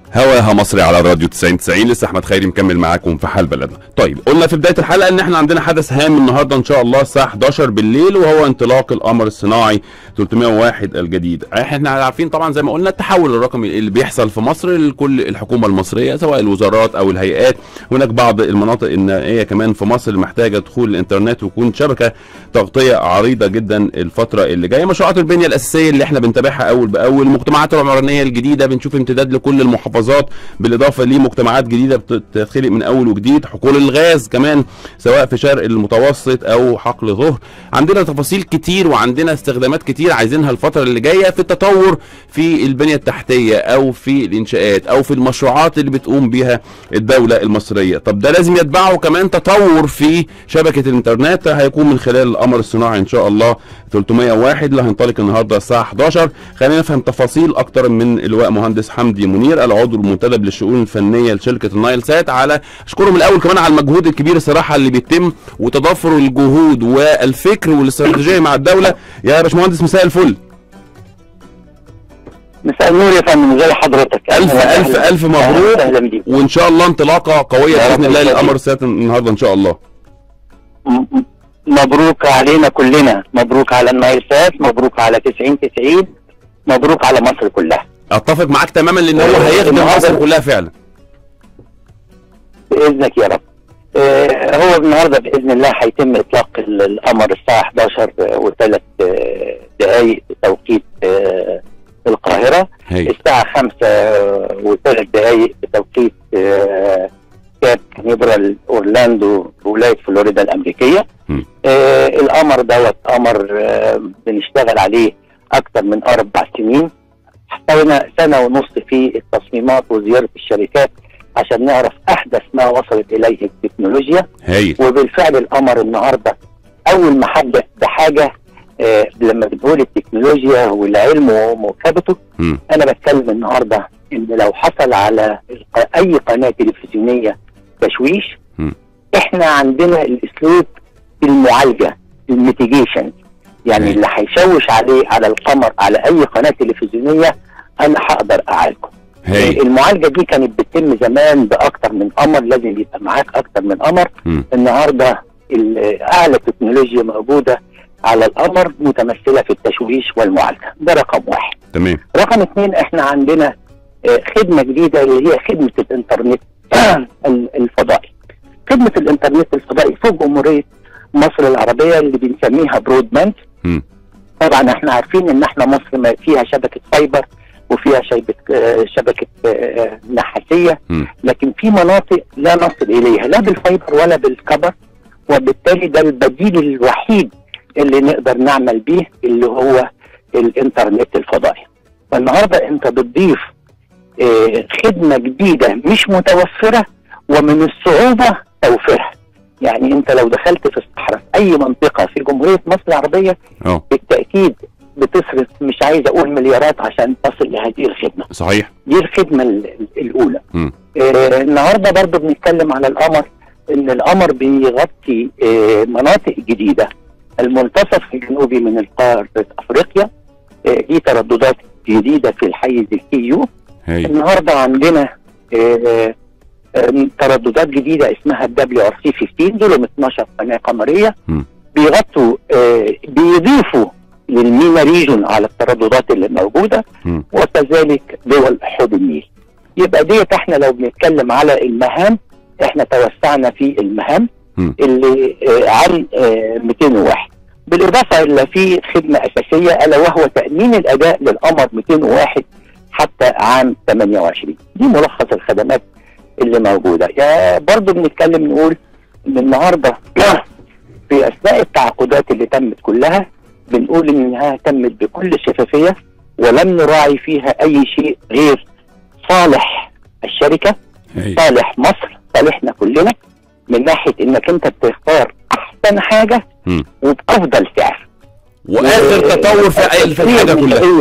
هواها مصري على راديو 90 90 لسه احمد خيري مكمل معاكم في حال بلدنا طيب قلنا في بدايه الحلقه ان احنا عندنا حدث هام النهارده ان شاء الله الساعه 11 بالليل وهو انطلاق القمر الصناعي 301 الجديد احنا عارفين طبعا زي ما قلنا التحول الرقمي اللي بيحصل في مصر لكل الحكومه المصريه سواء الوزارات او الهيئات هناك بعض المناطق النائيه كمان في مصر محتاجه دخول الانترنت ويكون شبكه تغطيه عريضه جدا الفتره اللي جايه مشروعات البنيه الاساسيه اللي احنا بنتابعها اول باول المجتمعات العمرانيه الجديده بنشوف امتداد لكل المحافظات بالاضافه لمجتمعات جديده بتتخلق من اول وجديد حقول الغاز كمان سواء في شرق المتوسط او حقل ظهر عندنا تفاصيل كتير وعندنا استخدامات كتير عايزينها الفتره اللي جايه في التطور في البنيه التحتيه او في الانشاءات او في المشروعات اللي بتقوم بها الدوله المصريه طب ده لازم يتبعه كمان تطور في شبكه الانترنت هيكون من خلال القمر الصناعي ان شاء الله 301 اللي هينطلق النهارده الساعه 11 خلينا نفهم تفاصيل اكتر من اللواء مهندس حمدي منير العضو المنتدب للشؤون الفنيه لشركه النايل سات على اشكرهم الاول كمان على المجهود الكبير الصراحه اللي بيتم وتضافر الجهود والفكر والاستراتيجيه مع الدوله يا باشمهندس مساء الفل مساء النور يا فندم زي حضرتك الف الف الف مبروك وان شاء الله انطلاقه قويه باذن الله للقمر السات النهارده ان شاء الله مبروك علينا كلنا مبروك على النايل سات مبروك على 90 90 مبروك على مصر كلها اتفق معاك تماما لان هو هيخدم مصر كلها فعلا باذنك يا رب آه هو النهارده باذن الله هيتم اطلاق القمر الساعه 11 وثلاث دقائق بتوقيت آه القاهره هي. الساعه 5 وثلاث دقائق بتوقيت آه كاب كانيبرال اورلاندو ولايه فلوريدا الامريكيه آه القمر دوت قمر آه بنشتغل عليه اكثر من اربع سنين حوالي سنه ونص في التصميمات وزياره الشركات عشان نعرف احدث ما وصلت اليه التكنولوجيا هايل وبالفعل القمر النهارده اول ما هبدا بحاجه آه لما بنقول التكنولوجيا والعلم ومواكبته انا بتكلم النهارده ان لو حصل على اي قناه تلفزيونيه تشويش م. احنا عندنا الاسلوب المعالجه الميتيجيشن يعني هي. اللي هيشوش عليه على القمر على اي قناه تلفزيونيه انا هقدر اعالجه هايل المعالجه دي كانت بتتم زمان باكتر من قمر لازم يبقى معاك اكتر من قمر م. النهارده ال- اعلى تكنولوجيا موجوده على القمر متمثله في التشويش والمعالجه ده رقم واحد تمام رقم اثنين احنا عندنا آه، خدمه جديده اللي هي خدمه الانترنت ال- الفضائي خدمه الانترنت الفضائي في جمهوريه مصر العربيه اللي بنسميها برود باند م. طبعا احنا عارفين ان احنا مصر ما فيها شبكه فايبر وفيها شبكه آه، شبكه آه، نحاسيه م. لكن في مناطق لا نصل اليها لا بالفايبر ولا بالكبر وبالتالي ده البديل الوحيد اللي نقدر نعمل بيه اللي هو الانترنت الفضائي فالنهارده انت بتضيف آه، خدمه جديده مش متوفره ومن الصعوبه توفيرها يعني انت لو دخلت في الصحراء في اي منطقه في جمهوريه مصر العربيه اه بالتاكيد بتصرف مش عايز اقول مليارات عشان تصل لهذه الخدمه صحيح دي الخدمه ال- الاولى م. آه النهارده برضو بنتكلم على القمر ان القمر بيغطي آه مناطق جديده المنتصف الجنوبي من قاره افريقيا آه دي ترددات جديده في الحيز الكيو هايل النهارده عندنا آه آه ترددات جديده اسمها الدبليو ار سي 15 دول 12 قناه قمريه م. بيغطوا آه بيضيفوا للمينا ريجون على الترددات اللي موجوده م. وكذلك دول حوض النيل يبقى ديت احنا لو بنتكلم على المهام احنا توسعنا في المهام م. اللي آه عن آه 201 بالاضافه الى في خدمه اساسيه الا وهو تامين الاداء للقمر 201 حتى عام 28 دي ملخص الخدمات اللي موجوده يا برضه بنتكلم نقول ان النهارده في اثناء التعاقدات اللي تمت كلها بنقول انها تمت بكل شفافيه ولم نراعي فيها اي شيء غير صالح الشركه هايل صالح مصر صالحنا كلنا من ناحيه انك انت بتختار احسن حاجه م. وبافضل سعر واخر تطور في أي- في الحاجه كلها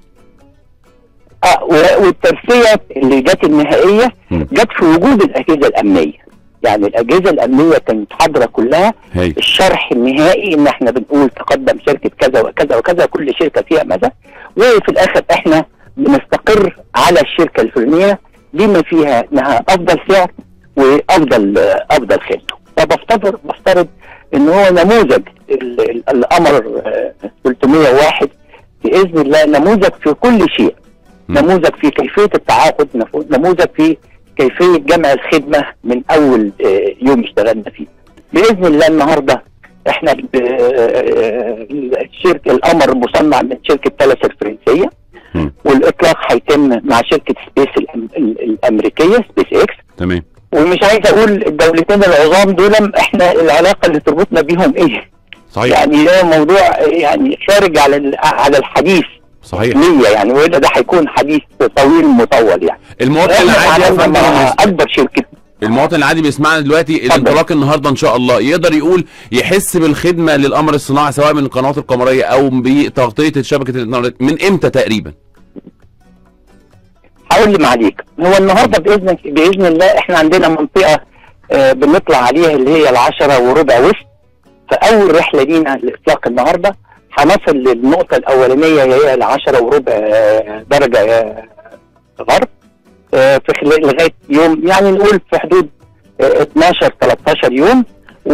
اه و- والترسيه اللي جت النهائيه م. جت في وجود الاجهزه الامنيه يعني الاجهزه الامنيه كانت حاضره كلها هايل الشرح النهائي ان احنا بنقول تقدم شركه كذا وكذا وكذا كل شركه فيها ماذا وفي الاخر احنا بنستقر على الشركه الفلانيه بما فيها انها افضل سعر وافضل آه، افضل خدمه فبفترض بفترض ان هو نموذج ال- ال- القمر آه، 301 باذن الله نموذج في كل شيء مم. نموذج في كيفيه التعاقد نفو- نموذج في كيفيه جمع الخدمه من اول آه، يوم اشتغلنا فيه باذن الله النهارده احنا ب- آه، الشركه القمر مصنع من شركه تلس الفرنسيه مم. والاطلاق هيتم مع شركه سبيس الأم- ال- الامريكيه سبيس اكس تمام ومش عايز اقول الدولتين العظام دول احنا العلاقه اللي تربطنا بيهم ايه صحيح يعني ده موضوع يعني خارج على ال- على الحديث صحيح ليا يعني والا ده هيكون حديث طويل مطول يعني المواطن احنا العادي يا تعاملنا فندم مع المس- اكبر شركه المواطن العادي بيسمعنا دلوقتي الانطلاق النهارده ان شاء الله يقدر يقول يحس بالخدمه للقمر الصناعي سواء من القنوات القمريه او بتغطيه شبكه الانترنت من امتى تقريبا؟ هقول لي عليك هو النهارده باذن باذن الله احنا عندنا منطقه آه، بنطلع عليها اللي هي العشرة وربع وسط فاول رحله لينا لاطلاق النهارده هنصل للنقطه الاولانيه هي العشرة وربع آه، درجه آه، غرب آه، في خلال لغايه يوم يعني نقول في حدود آه، 12 13 يوم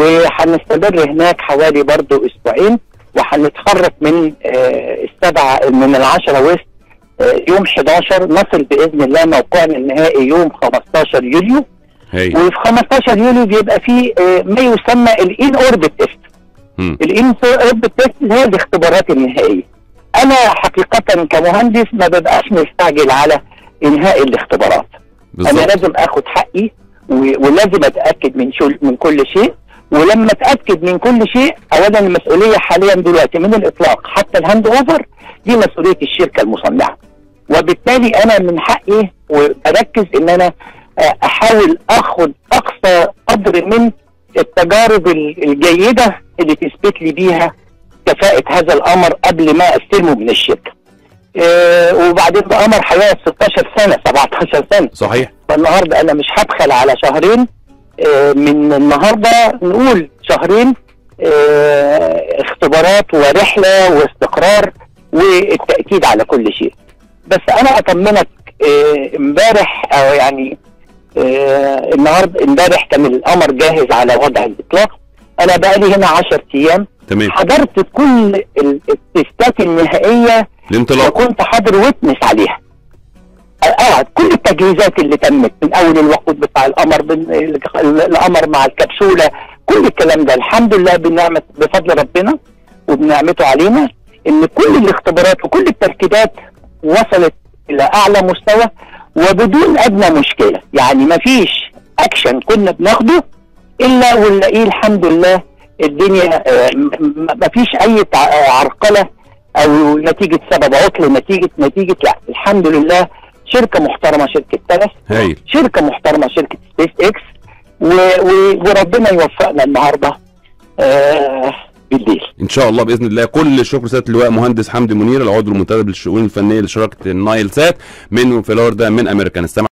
وهنستمر هناك حوالي برضو اسبوعين وهنتحرك من آه، السبعه من العشرة وسط آه، يوم 11 نصل باذن الله موقعنا النهائي يوم 15 يوليو هي وفي 15 يوليو بيبقى في آه، ما يسمى الان اوربت تيست مم. الان اوربت تيست هي الاختبارات النهائيه انا حقيقه كمهندس ما ببقاش مستعجل على انهاء الاختبارات انا بالظبط لازم اخد حقي و- ولازم اتاكد من شو من كل شيء ولما اتاكد من كل شيء اولا المسؤوليه حاليا دلوقتي من الاطلاق حتى الهاند اوفر دي مسؤوليه الشركه المصنعه وبالتالي انا من حقي واركز ان انا آه، احاول اخد اقصى قدر من التجارب ال- الجيده اللي تثبت لي بيها كفاءه هذا الامر قبل ما استلمه من الشركه. آه، وبعدين ده امر هيقعد 16 سنه 17 سنه صحيح فالنهارده انا مش هبخل على شهرين آه، من النهارده نقول شهرين آه، اختبارات ورحله واستقرار والتاكيد على كل شيء بس انا اطمنك آه، امبارح او يعني آه، النهارده امبارح كان القمر جاهز على وضع الاطلاق انا بقالي هنا 10 ايام تمام حضرت كل ال- التستات النهائيه الانطلاق وكنت حاضر ويتنس عليها اه كل التجهيزات اللي تمت من اول الوقود بتاع القمر بن- ال- القمر مع الكبسوله كل الكلام ده الحمد لله بنعمه بفضل ربنا وبنعمته علينا ان كل الاختبارات وكل التركيبات وصلت الى اعلى مستوى وبدون ادنى مشكله يعني ما فيش اكشن كنا بناخده الا ونلاقيه الحمد لله الدنيا آه، م- م- ما فيش اي تع- آه، عرقله او نتيجه سبب عطل نتيجه نتيجه لا الحمد لله شركه محترمه شركه تلس هايل شركه محترمه شركه سبيس اكس و... و... وربنا يوفقنا النهارده آه بالليل ان شاء الله باذن الله كل الشكر سياده اللواء مهندس حمدي منير العضو المنتدب للشؤون الفنيه لشراكه النايل سات من فلوريدا من امريكان استمع